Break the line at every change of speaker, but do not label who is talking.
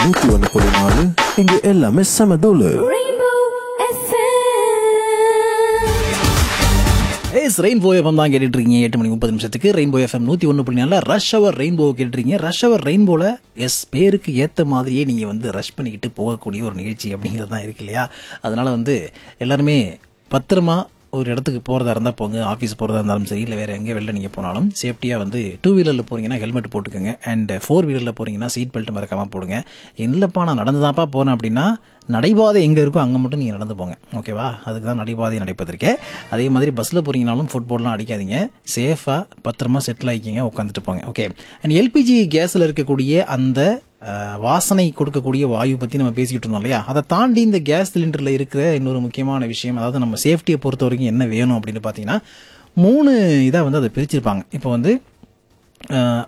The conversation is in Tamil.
நூத்தி ஒண்ணு புள்ளி நாலு இங்க எல்லாமே செம தூளு
Rainbow FM.
Yes Rainbow FM தான் கேட்டுட்டு இருக்கீங்க எட்டு மணி முப்பது நிமிஷத்துக்கு ரெயின்போ எஃப்எம் நூற்றி ஒன்று புள்ளி நாலில் ரஷ் அவர் ரெயின்போ கேட்டுருக்கீங்க ரஷ் அவர் ரெயின்போவில் எஸ் பேருக்கு ஏற்ற மாதிரியே நீங்கள் வந்து ரஷ் பண்ணிக்கிட்டு போகக்கூடிய ஒரு நிகழ்ச்சி அப்படிங்கிறது தான் இருக்கு இல்லையா அதனால வந்து எல்லாருமே பத்திரமா ஒரு இடத்துக்கு போகிறதா இருந்தால் போங்க ஆஃபீஸ் போகிறதா இருந்தாலும் சரி இல்லை வேறு எங்கே வெளில நீங்கள் போனாலும் சேஃப்டியாக வந்து டூ வீலரில் போகிறீங்கன்னா ஹெல்மெட் போட்டுக்கோங்க அண்ட் ஃபோர் வீலரில் போகிறீங்கன்னா சீட் பெல்ட் மறக்காமல் போடுங்க இல்லைப்பா நான் நடந்துதான்ப்பா போனேன் அப்படின்னா நடைபாதை எங்கே இருக்கோ அங்கே மட்டும் நீங்கள் நடந்து போங்க ஓகேவா அதுக்கு தான் நடைபாதை நடைபெற்றிருக்கேன் அதே மாதிரி பஸ்ஸில் போகிறீங்கனாலும் ஃபுட்போர்ட்லாம் அடிக்காதீங்க சேஃபாக பத்திரமா செட்டில் ஆகிக்கிங்க உட்காந்துட்டு போங்க ஓகே அண்ட் எல்பிஜி கேஸில் இருக்கக்கூடிய அந்த அஹ், வாசனை கொடுக்கக்கூடிய வாயு பற்றி நம்ம பேசிக்கிட்டு இருந்தோம் இல்லையா அதை தாண்டி இந்த கேஸ் சிலிண்டரில் இருக்கிற இன்னொரு முக்கியமான விஷயம் அதாவது நம்ம சேஃப்டியை பொறுத்த வரைக்கும் என்ன வேணும் அப்படின்னு பார்த்தீங்கன்னா மூணு இதாக வந்து அதை பிரிச்சிருப்பாங்க இப்போ வந்து